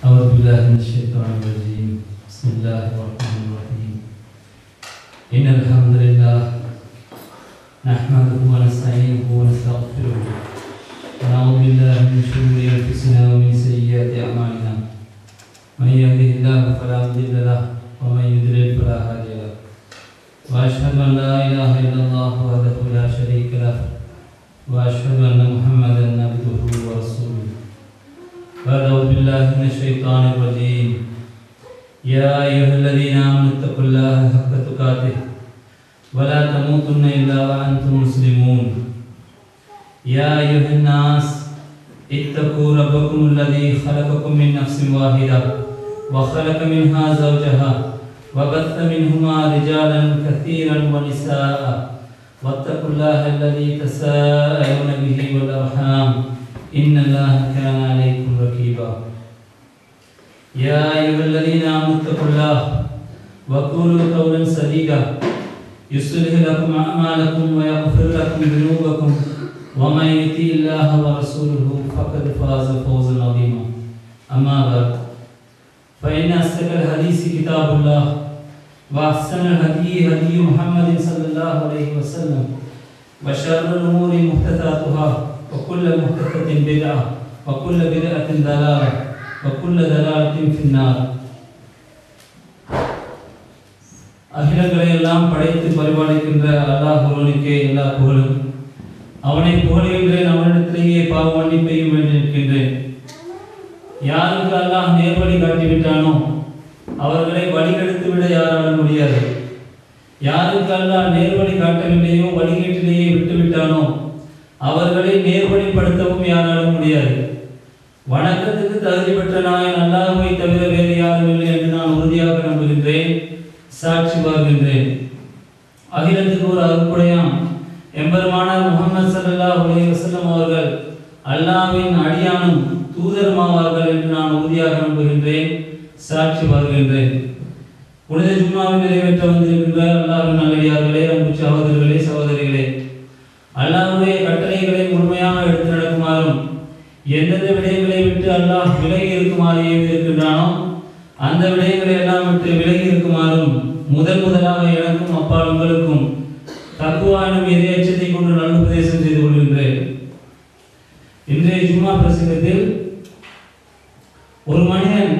أعوذ بالله من الشيطان الرجيم بسم الله الرحمن الرحيم إن الحمد لله نحمده ونستعينه ونستغفره ونعوذ بالله من شرور أنفسنا ومن سيئات أعمالنا من يهده الله فلا مضل له ومن يضلل فلا هادي له وأشهد أن لا إله إلا الله وحده لا شريك له وأشهد أن محمدا عبده ورسوله بعد أعوذ بالله من الشيطان الرجيم يا أيها الذين آمنوا اتقوا الله حق تقاته ولا تموتن إلا وأنتم مسلمون يا أيها الناس اتقوا ربكم الذي خلقكم من نفس واحدة وخلق منها زوجها وبث منهما رجالا كثيرا ونساء واتقوا الله الذي تساءلون به والأرحام إن الله كان عليكم رقيبا يا أيها الذين آمنوا اتقوا الله وقولوا قولا سديدا يصلح لكم أعمالكم ويغفر لكم ذنوبكم ومن يطع الله ورسوله فقد فاز فوزا عظيما أما بعد فإن أصدق الحديث كتاب الله وأحسن الهدي هدي محمد صلى الله عليه وسلم وشر الأمور محدثاتها وكل محدثة بدعة وكل بدعة ضلالة وكل ضلالة في النار அகிலங்களை எல்லாம் படைத்து பரிபாலிக்கின்ற அல்லாஹ் ஒருவனுக்கே எல்லா புகழும் அவனை புகழுகின்றேன் அவனிடத்திலேயே பாவ மன்னிப்பையும் வேண்டி நிற்கின்றேன் யாருக்கு அல்லாஹ் நேர்வழி காட்டிவிட்டானோ அவர்களை வழிகெடுத்து விட யாராலும் முடியாது யாருக்கு அல்லாஹ் நேர்வழி காட்டவில்லையோ வழிகேட்டிலேயே விட்டுவிட்டானோ அவர்களை நேர்வழிப்படுத்தவும் யாராலும் முடியாது வணக்கத்துக்கு தகுதி பெற்ற நாயன் அல்லாஹுவை தவிர வேறு யாரும் இல்லை என்று நான் உறுதியாக நம்புகின்றேன் சாட்சி பார்க்கின்றேன் அகிலத்துக்கு ஒரு அருக்குடையாம் எம்பெருமானார் முகமது ஸல்லல்லாஹு அலைஹி வஸல்லம் அவர்கள் அல்லாஹ்வின் அடியானும் தூதருமாவார்கள் என்று நான் உறுதியாக நம்புகின்றேன் சாட்சி பார்க்கின்றேன் புனித ஜும்மாவை நிறைவேற்ற வந்திருக்கின்ற அல்லாஹ்வின் நல்லடியார்களே அன்பு சகோதரர்களே சகோதரிகளே அல்லாஹ்வுடைய கட்டளைகளை முழுமையாக எடுத்து நடக்குமாறும் எந்தெந்த விடயங்களை விட்டு அல்லாஹ் விலகி இருக்குமாறு ஏவி இருக்கின்றானோ அந்த விடயங்களை எல்லாம் விட்டு விலகி இருக்குமாறும் முதல் முதலாக எனக்கும் அப்பால் உங்களுக்கும் தக்குவானும் எதிரேச்சத்தை கொண்டு நல்லுபதேசம் செய்து கொள்கின்றேன் இன்றைய ஜும்மா பிரசங்கத்தில் ஒரு மனிதன்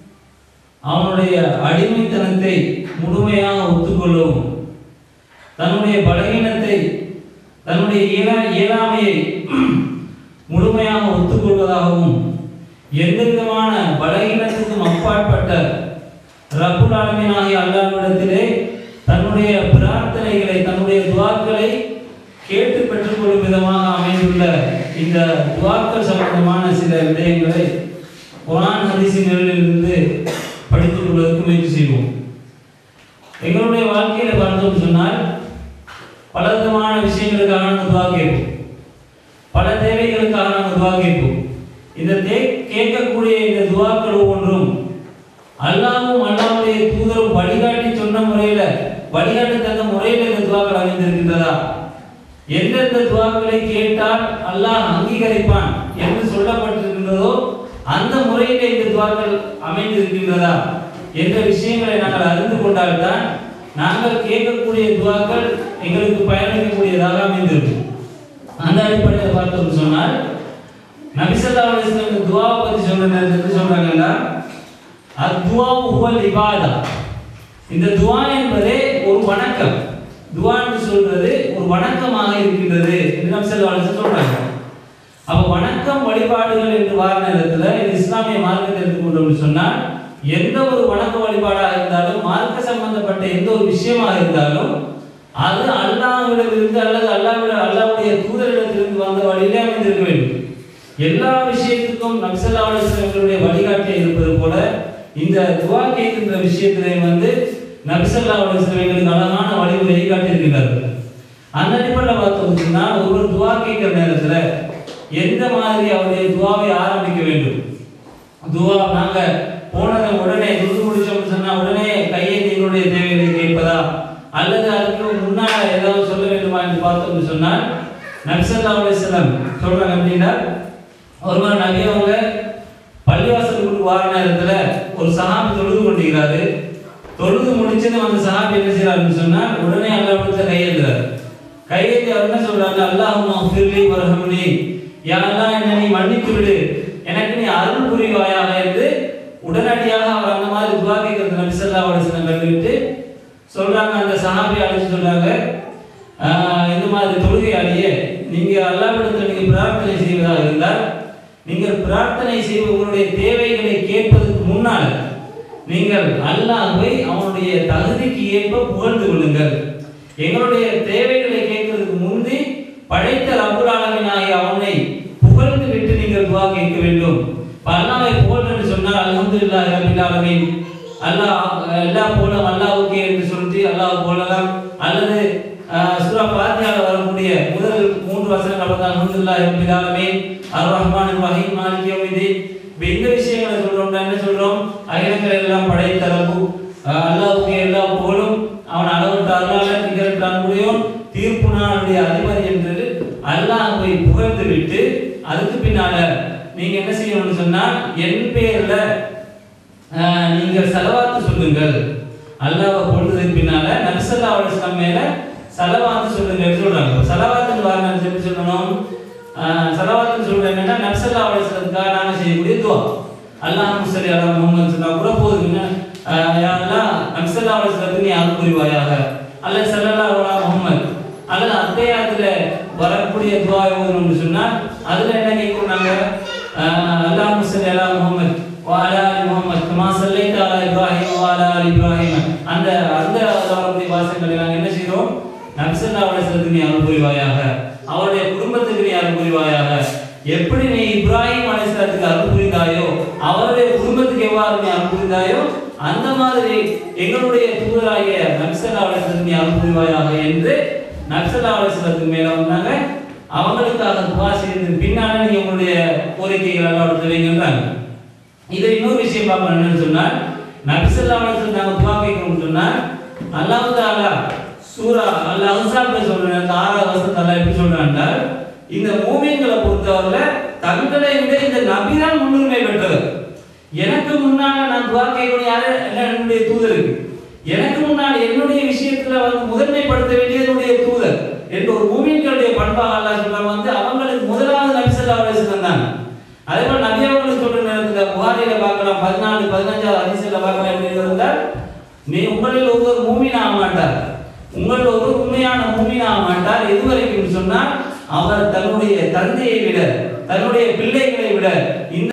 அவனுடைய அடிமைத்தனத்தை முழுமையாக ஒத்துக்கொள்ளவும் தன்னுடைய பலகீனத்தை தன்னுடைய இயலா இயலாமையை முழுமையாக ஒத்துக்கொள்வதாகவும் எந்த விதமான பலகீனத்துக்கும் அப்பாற்பட்ட ரப்புல் ஆலமீனாகிய அல்லாஹ்விடத்திலே தன்னுடைய பிரார்த்தனைகளை தன்னுடைய துவாக்களை கேட்டு பெற்றுக்கொள்ளும் விதமாக அமைந்துள்ள இந்த துவாக்கள் சம்பந்தமான சில விடயங்களை குரான் ஹதீஸின் நிலையிலிருந்து படித்துக் கொள்வதற்கு முயற்சி செய்வோம் எங்களுடைய வாழ்க்கையில பார்த்தோம் சொன்னால் பலவிதமான விஷயங்களுக்காக நம்ம துவா கேட்போம் பல தேவைகளுக்காக நம்ம துவா கேட்போம் இந்த தே கேட்கக்கூடிய இந்த துவாக்கள் ஒவ்வொன்றும் அல்லாவும் அல்லாவுடைய தூதரும் வழிகாட்டி சொன்ன முறையில வழிகாட்டி தந்த முறையில இந்த துவாக்கள் அமைந்திருக்கின்றதா எந்தெந்த துவாக்களை கேட்டால் அல்லாஹ் அங்கீகரிப்பான் என்று சொல்லப்பட்டிருக்கின்றதோ அந்த முறையில இந்த துவாக்கள் அமைந்திருக்கின்றதா என்ற விஷயங்களை நாங்கள் அறிந்து கொண்டால்தான் நாங்கள் கேட்கக்கூடிய துவாக்கள் எங்களுக்கு பயனளிக்கக்கூடியதாக அமைந்திருக்கும் அந்த அடிப்படையில் பார்த்தோம் சொன்னால் நபிசல்லா அலிஸ்லாம் இந்த துவாவை பற்றி சொல்ற நேரத்தில் சொல்றாங்கன்னா அத்வா உவல் இபாதா இந்த துவா என்பதே ஒரு வணக்கம் துவான்னு சொல்றது ஒரு வணக்கமாக இருக்கின்றது என்று நபிசல்லா அலிஸ்லாம் சொல்றாங்க அப்ப வணக்கம் வழிபாடுகள் என்று வார நேரத்தில் இந்த இஸ்லாமிய மார்க்கத்தை எடுத்துக்கொண்டோம்னு சொன்னால் எந்த ஒரு வணக்க வழிபாடாக இருந்தாலும் மார்க்க சம்பந்தப்பட்ட எந்த ஒரு விஷயமாக இருந்தாலும் அது அல்லாஹ்விடமிருந்து அல்லது அல்லாஹ்விட அல்லாஹ்வுடைய தூதரிடத்திலிருந்து வந்த வழியிலே அமைந்திருக்க வேண்டும் எல்லா விஷயத்துக்கும் நபிசல்லா அலுவலர்களுடைய வழிகாட்டி இருப்பது போல இந்த துவா கேட்கின்ற விஷயத்திலே வந்து நபிசல்லா அலுவலம் எங்களுக்கு அழகான வழிமுறையை காட்டியிருக்கிறார்கள் அந்த அடிப்படையில் பார்த்தோம்னா ஒரு துவா கேட்கிற நேரத்தில் எந்த மாதிரி அவருடைய துவாவை ஆரம்பிக்க வேண்டும் துவா நாங்க போனதை உடனே துது முடிச்சோம்னு சொன்னா உடனே கையேந்தி எங்களுடைய தேவைகளை கேட்பதா அல்லது அதுக்கு முன்னால ஏதாவது சொல்ல வேண்டுமா என்று பார்த்தோம்னு சொன்னால் நபிசல்லா அலுவலம் சொல்றாங்க அப்படின்னா ஒருவர் நபி அவங்க பள்ளிவாசலுக்கு வார நேரத்துல ஒரு சஹாபி தொழுது கொண்டிருக்கிறாரு தொழுது முடிச்சதும் அந்த சஹாபி என்ன செய்யறாருன்னு சொன்னா உடனே அல்லாஹ்விடத்துல கையெழுறாரு கையெழுத்தி அவர் என்ன சொல்றாரு அல்லாஹ் ஃபிர்லி வரஹம்னி யா அல்லாஹ் என்னை நீ மன்னித்து விடு எனக்கு நீ அருள் புரிவாயாக என்று உடனடியாக அவர் அந்த மாதிரி துவா கேட்கறது நபி ஸல்லல்லாஹு அலைஹி வஸல்லம் கண்டுவிட்டு சொல்றாங்க அந்த சஹாபி அழைச்சு சொல்றாங்க ஆஹ் இந்த மாதிரி தொழுகையாளியே நீங்க அல்லாஹ்விடத்தில் நீங்க பிரார்த்தனை செய்வதாக இருந்தால் நீங்கள் பிரார்த்தனை செய்வது உங்களுடைய தேவைகளை கேட்பதற்கு முன்னால் நீங்கள் அல்லாஹ்வை அவனுடைய தகுதிக்கு ஏற்ப புகழ்ந்து கொள்ளுங்கள் எங்களுடைய தேவைகளை கேட்கறதுக்கு முந்தி படைத்த ரப்புல் ஆலமீனாகிய அவனை புகழ்ந்து விட்டு நீங்கள் துவா கேட்க வேண்டும் இப்ப அல்லாஹ்வை புகழ் என்று சொன்னால் அல்ஹம்துலில்லாஹி ரப்பில் ஆலமீன் அல்லாஹ் எல்லா புகழும் அல்லாஹ்வுக்கே என்று சொல்லி அல்லாஹ் புகழலாம் அல்லது ஆஹ், சூரா ஃபாத்திஹால வரக்கூடிய முதல் மூன்று வசனங்கள் வந்து அல்ஹம்துலில்லாஹி ரப்பில் ஆலமீன் அர் ரஹ்மான் ரஹீம் மாலிக் யௌமிதீன் இப்ப இந்த விஷயங்களை சொல்றோம்னா என்ன சொல்றோம் அகிலங்களை எல்லாம் படைத்த ரப்பு ஆஹ், அல்லாஹ்வுக்கு எல்லா புகழும் அவன் அளவற்ற அருளாளன் நிகழ்த்த அன்புடையோன் தீர்ப்பு நாளுடைய அதிபதி என்று அல்லாஹ்வை புகழ்ந்து விட்டு அதுக்கு பின்னால நீங்க என்ன செய்யணும்னு சொன்னா என் பேர்ல ஆஹ், நீங்க செலவாத்து சொல்லுங்கள் அல்லாஹ்வை பொழுதுக்கு பின்னால நபிசல்லா அலிஸ்லாம் மேல செலவாத்து சொல்லுங்கள் சொல்றாங்க செலவாத்துன்னு வாங்க சொல்லி சொல்லணும் ஆஹ், செலவாத்துன்னு சொல்றது என்னன்னா நபிசல்லா அலிஸ்லத்துக்காக நாங்க செய்யக்கூடிய துவா அல்லாஹ் சரி அலா முகமது சொன்னா கூட போதுங்க யாரெல்லாம் நபிசல்லா அலிஸ்லத்துக்கு நீ அருள் புரிவாயாக அல்ல சல்லல்லா அலா முகமது அல்லது அத்தையாத்துல வரக்கூடிய துவா ஓதணும்னு சொன்னா அதுல என்ன கேட்கிறோம் நாங்க அல்லாஹ் சல்லி அலா முகமது وعلى ال محمد كما صليت على ابراهيم وعلى ال ابراهيم அந்த அந்த வரக்கூடிய வாசகங்களை நாங்க என்ன செய்றோம் நபிசல்லா அலைஹிஸ்ஸலாத்துக்கு நீ அருள் புரிவாயாக அவருடைய குடும்பத்துக்கு நீ அருள் புரிவாயாக எப்படி நீ இப்ராஹிம் அலைஹிஸ்ஸலாத்துக்கு அருள் புரிந்தாயோ அவருடைய குடும்பத்துக்கு எவ்வாறு நீ அருள் புரிந்தாயோ அந்த மாதிரி எங்களுடைய தூதராகிய நபிசல்லா அலைஹிஸ்ஸலாத்துக்கு நீ அருள் புரிவாயாக என்று நபிசல்லா அலைஹிஸ்ஸலாத்துக்கு மேல வந்தாங்க அவங்களுக்காக துவா செய்து பின்னால நீங்க உங்களுடைய கோரிக்கைகள் எல்லாம் எடுத்து வைங்கன்றாங்க இது இன்னொரு விஷயம் பார்க்கணும் என்னன்னு சொன்னால் நபிசல்லா அலைஹிஸ்ஸலாம் நாங்க துவா கேட்கணும்னு சொன்னா அல்லாஹ் தஆலா சூரா அல் அஹ்ஸாப்ல சொல்ற அந்த ஆறாவது வசனத்தை அல்லாஹ் எப்படி சொல்றான்டா இந்த மூமின்களை பொறுத்தவரை தங்களை விட இந்த நபி தான் முன்னுரிமை பெற்றவர் எனக்கு முன்னால நான் துவா கேட்கணும் யாரு என்ன என்னுடைய தூதருக்கு எனக்கு முன்னால் என்னுடைய விஷயத்துல வந்து முதன்மைப்படுத்த வேண்டியது என்னுடைய தூதர் என்ற ஒரு மூமின்களுடைய பண்பாக அல்லாஹ் சொல்றாங்க வந்து அவங்களுக்கு முதலாவது நபி ஸல்லல்லாஹு அலைஹி வஸல்லம் தான் அதே போல நபி அவர்கள் சொல்ற நேரத்துல புகாரில பார்க்கலாம் பதினாலு பதினஞ்சாவது அதிசயில பார்க்கலாம் எப்படி இருந்தால் நீ உங்களில் ஒருவர் மூமின் ஆக மாட்டார் உங்கள் ஒரு உண்மையான மூமின் ஆக மாட்டார் எதுவரைக்கும் சொன்னால் அவர் தன்னுடைய தந்தையை விட தன்னுடைய பிள்ளைகளை விட இந்த